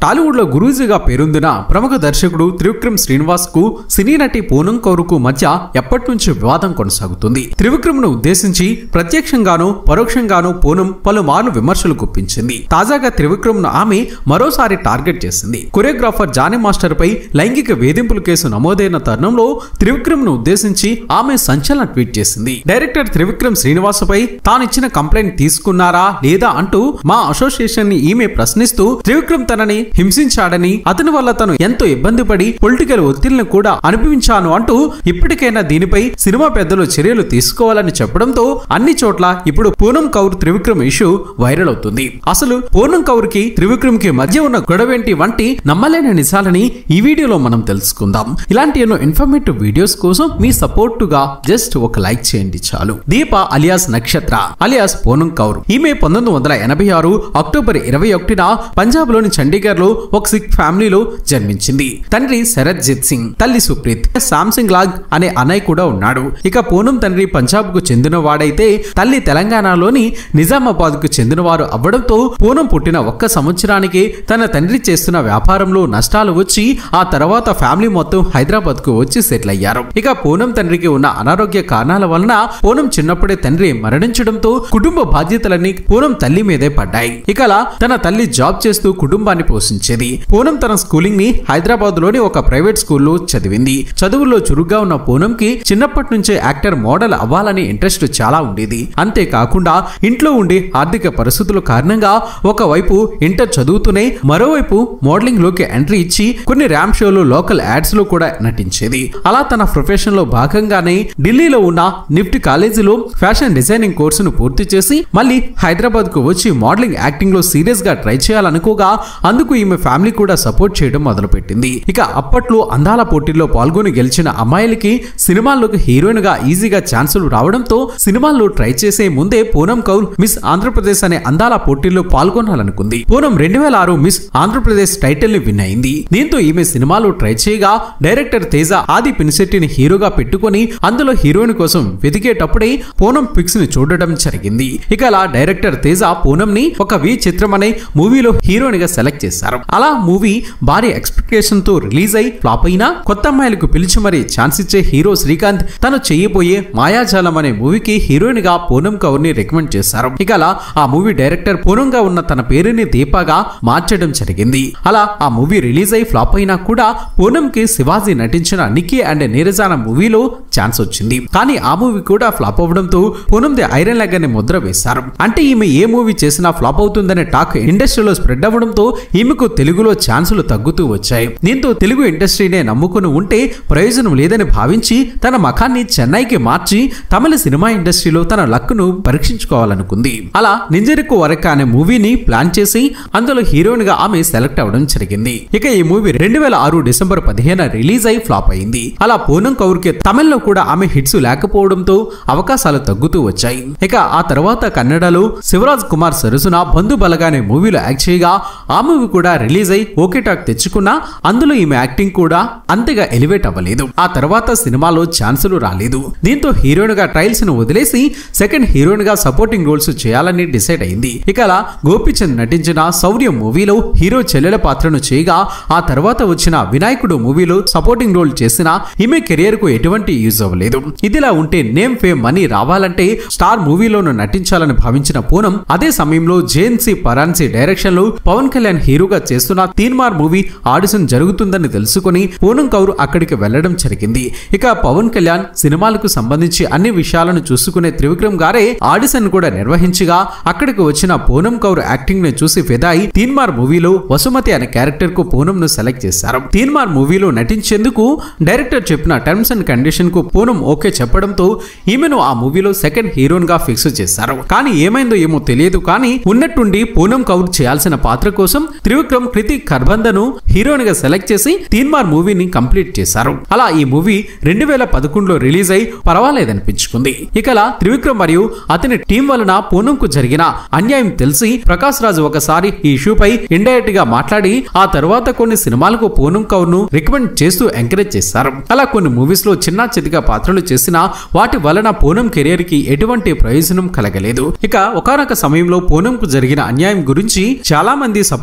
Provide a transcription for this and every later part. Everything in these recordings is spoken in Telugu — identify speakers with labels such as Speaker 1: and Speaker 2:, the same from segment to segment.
Speaker 1: టాలీవుడ్ లో గురూజీగా పేరొందిన ప్రముఖ దర్శకుడు త్రివిక్రమ్ శ్రీనివాస్ కు సినీ నటి పూనం కౌరుకు మధ్య ఎప్పటి నుంచి వివాదం కొనసాగుతుంది త్రివిక్రమ్ ను ఉద్దేశించి ప్రత్యక్షంగాను పరోక్షంగాను పూనం పలుమార్లు విమర్శలు గుప్పించింది తాజాగా త్రివిక్రమ్ ను ఆమె మరోసారి టార్గెట్ చేసింది కొరియోగ్రాఫర్ జానీ మాస్టర్ పై లైంగిక వేధింపుల కేసు నమోదైన తరుణంలో త్రివిక్రమ్ ను ఉద్దేశించి ఆమె సంచలన ట్వీట్ చేసింది డైరెక్టర్ త్రివిక్రమ్ శ్రీనివాస్ పై తానిచ్చిన కంప్లైంట్ తీసుకున్నారా లేదా అంటూ మా అసోసియేషన్ ని ఈమె ప్రశ్నిస్తూ త్రివిక్రమ్ తనని హింసించాడని అతని వల్ల తను ఎంతో ఇబ్బంది పడి పొలిటికల్ ఒత్తిళ్లను కూడా అనుభవించాను అంటూ ఇప్పటికైనా దీనిపై సినిమా పెద్దలు చర్యలు తీసుకోవాలని చెప్పడంతో అన్ని చోట్ల ఇప్పుడు పూనం కౌర్ త్రివిక్రమ్ ఇష్యూ వైరల్ అవుతుంది అసలు పూనం కౌర్ కి త్రివిక్రమ్ కి మధ్య ఉన్న గొడవేంటి వంటి నమ్మలేని నిజాలని ఈ వీడియోలో మనం తెలుసుకుందాం ఇలాంటి ఎన్నో ఇన్ఫర్మేటివ్ వీడియోస్ కోసం మీ సపోర్ట్ గా జస్ట్ ఒక లైక్ చేయండి చాలు దీప అలియాస్ నక్షత్ర అలియాస్ పూనం కౌర్ ఈమె పంతొమ్మిది వందల ఎనభై ఆరు అక్టోబర్ ఇరవై ఒకటిన పంజాబ్ లోని చండీగఢ్ లో ఒక సిక్ ఫ్యామిలీలో జన్మించింది తండ్రి శరత్జిత్ సింగ్ తల్లి సుప్రీత్ శాంసింగ్ లాగ్ అనే అన్నయ్య కూడా ఉన్నాడు ఇక పూనం తండ్రి పంజాబ్ కు చెందిన వాడైతే తల్లి తెలంగాణలోని నిజామాబాద్ కు చెందినవారు అవ్వడంతో పూనం పుట్టిన ఒక్క సంవత్సరానికి తన తండ్రి చేస్తున్న వ్యాపారంలో నష్టాలు వచ్చి ఆ తర్వాత ఫ్యామిలీ మొత్తం హైదరాబాద్ కు వచ్చి సెటిల్ అయ్యారు ఇక పూనం తండ్రికి ఉన్న అనారోగ్య కారణాల వలన పూనం చిన్నప్పుడే తండ్రి మరణించడంతో కుటుంబ బాధ్యతలన్నీ పూనం తల్లి మీదే పడ్డాయి ఇకలా తన తల్లి జాబ్ చేస్తూ కుటుంబాన్ని పోషించేది పూనం తన స్కూలింగ్ ని హైదరాబాద్ లోని ఒక ప్రైవేట్ స్కూల్లో చదివింది చదువుల్లో చురుగ్గా ఉన్న పూనంకి చిన్నప్పటి నుంచే యాక్టర్ మోడల్ అవ్వాలని ఇంట్రెస్ట్ చాలా ఉండేది అంతేకాకుండా ఇంట్లో ఉండి ఆర్థిక పరిస్థితుల కారణంగా ఒకవైపు ఇంటర్ చదువుతూనే మరోవైపు మోడలింగ్ లోకి ఎంట్రీ ఇచ్చి కొన్ని ర్యామ్ షోలు లోకల్ యాడ్స్ లో కూడా నటించేది అలా తన ప్రొఫెషన్ లో భాగంగానే ఢిల్లీలో ఉన్న నిఫ్ట్ కాలేజీలో ఫ్యాషన్ డిజైనింగ్ కోర్సును పూర్తి చేసి మళ్ళీ హైదరాబాద్ కు వచ్చి మోడలింగ్ యాక్టింగ్ లో సీరియస్ గా ట్రై చేయాలనుకోగా అందుకు ఈమె ఫ్యామిలీ కూడా సపోర్ట్ చేయడం మొదలుపెట్టింది ఇక అప్పట్లో అందాల పోటీల్లో పాల్గొని గెలిచిన అమ్మాయిలకి సినిమాల్లోకి హీరోయిన్ గా ఈజీగా ఛాన్సులు రావడంతో సినిమాల్లో ట్రై చేసే ముందే పూనం కౌర్ మిస్ ఆంధ్రప్రదేశ్ అనే అందాల పోటీల్లో పాల్గొనాలనుకుంది పూనం రెండు వేల ఆరు మిస్ ఆంధ్రప్రదేశ్ టైటిల్ ని విన్ అయింది దీంతో ఈమె సినిమాలో ట్రై చేయగా డైరెక్టర్ తేజ ఆది పినిశెట్టిని హీరోగా పెట్టుకొని అందులో హీరోయిన్ కోసం వెతికేటప్పుడే పూనం పిక్స్ ని చూడడం జరిగింది ఇక అలా డైరెక్టర్ తేజ పూనం ని ఒక వి చిత్రం అనే మూవీలో హీరోయిన్ గా సెలెక్ట్ చేశారు అలా మూవీ భారీ ఎక్స్పెక్టేషన్ తో రిలీజ్ అయి ఫ్లాప్ అయినా కొత్త అమ్మాయిలకు పిలిచి మరి ఛాన్స్ ఇచ్చే హీరో శ్రీకాంత్ తను చేయబోయే మాయాజాలం అనే మూవీకి హీరోయిన్ గా పూనం కౌర్ ని రికమెండ్ చేశారు ఇక అలా ఆ మూవీ డైరెక్టర్ పూనం గా ఉన్న తన పేరుని దీపాగా మార్చడం జరిగింది అలా ఆ మూవీ రిలీజ్ అయి ఫ్లాప్ అయినా కూడా పూనం కి శివాజీ నటించిన నిక్కీ అండ్ నీరజాన మూవీలో ఛాన్స్ వచ్చింది కానీ ఆ మూవీ కూడా ఫ్లాప్ అవడంతో పూనం ది ఐరన్ లెగ్ అనే ముద్ర వేశారు అంటే ఈమె ఏ మూవీ చేసినా ఫ్లాప్ అవుతుందనే టాక్ ఇండస్ట్రీలో స్ప్రెడ్ అవ్వడంతో ఈమెకు తెలుగులో ఛాన్సులు తగ్గుతూ వచ్చాయి దీంతో తెలుగు ఇండస్ట్రీనే నమ్ముకుని ఉంటే ప్రయోజనం లేదని భావించి తన మఖాన్ని చెన్నైకి మార్చి తమిళ సినిమా ఇండస్ట్రీలో తన లక్కును పరీక్షించుకోవాలనుకుంది అలా నింజరికు వరక అనే మూవీని ప్లాన్ చేసి అందులో హీరోయిన్ గా ఆమె సెలెక్ట్ అవ్వడం జరిగింది ఇక ఈ మూవీ రెండు వేల ఆరు డిసెంబర్ పదిహేను రిలీజ్ అయి ఫ్లాప్ అయింది అలా పూనం కౌర్ కి తమిళ్లో కూడా ఆమె హిట్స్ లేకపోవడంతో అవకాశాలు తగ్గుతూ వచ్చాయి ఇక ఆ తర్వాత కన్నడలో శివరాజ్ కుమార్ సరసున బంధు బలగా అనే మూవీలో యాక్ట్ చేయగా ఆ మూవీ కూడా రిలీజ్ అయి ఓకే టాక్ తెచ్చుకున్నా అందులో ఈమె యాక్టింగ్ కూడా అంతగా ఎలివేట్ అవ్వలేదు ఆ తర్వాత సినిమాలో ఛాన్సులు రాలేదు దీంతో హీరోయిన్ గా ట్రయల్స్ ను వదిలేసి సెకండ్ హీరోయిన్ గా సపోర్టింగ్ రోల్స్ చేయాలని డిసైడ్ అయింది ఇక అలా గోపిచంద్ నటించిన శౌర్య మూవీలో హీరో చెల్లెల పాత్రను చేయగా ఆ తర్వాత వచ్చిన వినాయకుడు మూవీలో సపోర్టింగ్ రోల్ చేసిన ఈమె కెరియర్ కు ఎటువంటి యూజ్ అవ్వలేదు ఇదిలా ఉంటే నేమ్ ఫేమ్ మనీ రావాలంటే స్టార్ మూవీలోను నటించాలని భావించిన పూనం అదే సమయంలో జేఎన్సీ పరాన్సీ డైరెక్షన్ లో పవన్ కళ్యాణ్ హీరోగా చేస్తున్న తీన్మార్ మూవీ ఆడిషన్ జరుగుతుందని తెలుసుకుని పూనం కౌర్ అక్కడికి వెళ్లడం జరిగింది ఇక పవన్ కళ్యాణ్ సినిమాలకు సంబంధించి అన్ని విషయాలను చూసుకునే త్రివిక్రమ్ గారే ఆడిషన్ కూడా నిర్వహించగా అక్కడికి వచ్చిన పూనం కౌర్ యాక్టింగ్ ని చూసి ఫిదాయి తీన్మార్ మూవీలో వసుమతి అనే క్యారెక్టర్ కు పూనం ను సెలెక్ట్ చేశారు తీన్మార్ మూవీలో నటించేందుకు డైరెక్టర్ చెప్పిన టర్మ్స్ అండ్ కండిషన్ కు పూనం ఓకే చెప్పడంతో ఈమెను ఆ మూవీలో సెకండ్ హీరోయిన్ గా ఫిక్స్ చేశారు కానీ ఏమైందో ఏమో తెలియదు కానీ ఉన్నట్టుండి పూనం కౌర్ చేయాల్సిన పాత్ర కోసం త్రివిక్రమ్ కృతి కర్బందను హీరోయిన్ గా సెలెక్ట్ చేసి తీన్మార్ మూవీని కంప్లీట్ చేశారు అలా ఈ మూవీ రెండు వేల పదకొండులో రిలీజ్ అయి పర్వాలేదనిపించుకుంది ఇకలా త్రివిక్రమ్ మరియు అతని టీం వలన పూనంకు జరిగిన అన్యాయం తెలిసి ప్రకాష్ రాజు ఒకసారి ఈ ఇష్యూపై ఇండైరెక్ట్ గా మాట్లాడి ఆ తర్వాత కొన్ని సినిమాలకు పూనం కౌర్ ను రికమెండ్ చేస్తూ ఎంకరేజ్ చేశారు అలా కొన్ని మూవీస్ లో చిన్న చితిగా పాత్రలు చేసిన వాటి వలన పూనం కెరియర్ కి ఎటువంటి ప్రయోజనం కలగలేదు ఇక ఒకనొక సమయంలో పూనం కు జరిగిన అన్యాయం గురించి చాలా మంది సపోర్ట్ చేస్తూ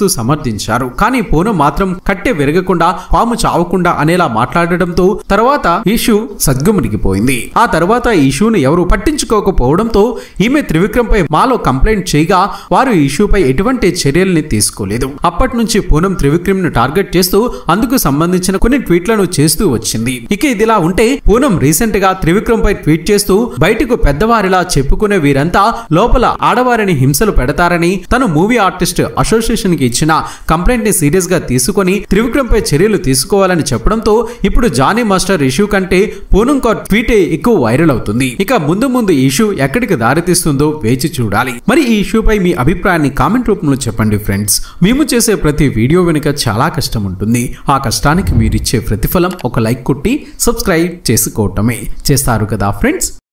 Speaker 1: సమర్థించారు కానీ పూనం మాత్రం కట్టె విరగకుండా పాము చావకుండా అనేలా మాట్లాడడంతో తర్వాత ఇష్యూ సద్గుమనిగిపోయింది ఆ తర్వాత ఈ ఇష్యూను ఎవరు పట్టించుకోకపోవడంతో ఈమె త్రివిక్రమ్ పై మాలో కంప్లైంట్ చేయగా వారు ఈ ఇష్యూపై ఎటువంటి చర్యల్ని తీసుకోలేదు అప్పటి నుంచి పూనం త్రివిక్రమ్ ను టార్గెట్ చేస్తూ అందుకు సంబంధించిన కొన్ని ట్వీట్లను చేస్తూ వచ్చింది ఇక ఇదిలా ఉంటే పూనం రీసెంట్ గా త్రివిక్రమ్ పై ట్వీట్ చేస్తూ బయటకు పెద్దవారిలా చెప్పుకునే వీరంతా లోపల ఆడవారిని హింసలు పెడతారని తను మూవీ ఆర్టిస్ట్ అసోసియేషన్ కి ఇచ్చిన కంప్లైంట్ ని సీరియస్ గా తీసుకొని త్రివిక్రమ్ పై చర్యలు తీసుకోవాలని చెప్పడంతో ఇప్పుడు జానీ మాస్టర్ ఇష్యూ కంటే పూనం కౌర్ ట్వీటే ఎక్కువ వైరల్ అవుతుంది ఇక ముందు ముందు ఈ ఇష్యూ ఎక్కడికి దారితీస్తుందో వేచి చూడాలి మరి ఈ ఇష్యూపై మీ అభిప్రాయాన్ని కామెంట్ రూపంలో చెప్పండి ఫ్రెండ్స్ మేము చేసే ప్రతి వీడియో వెనుక చాలా కష్టం ఉంటుంది ఆ కష్టానికి మీరిచ్చే ప్రతిఫలం ఒక లైక్ కొట్టి సబ్స్క్రైబ్ చేసుకోవటమే చేస్తారు కదా ఫ్రెండ్స్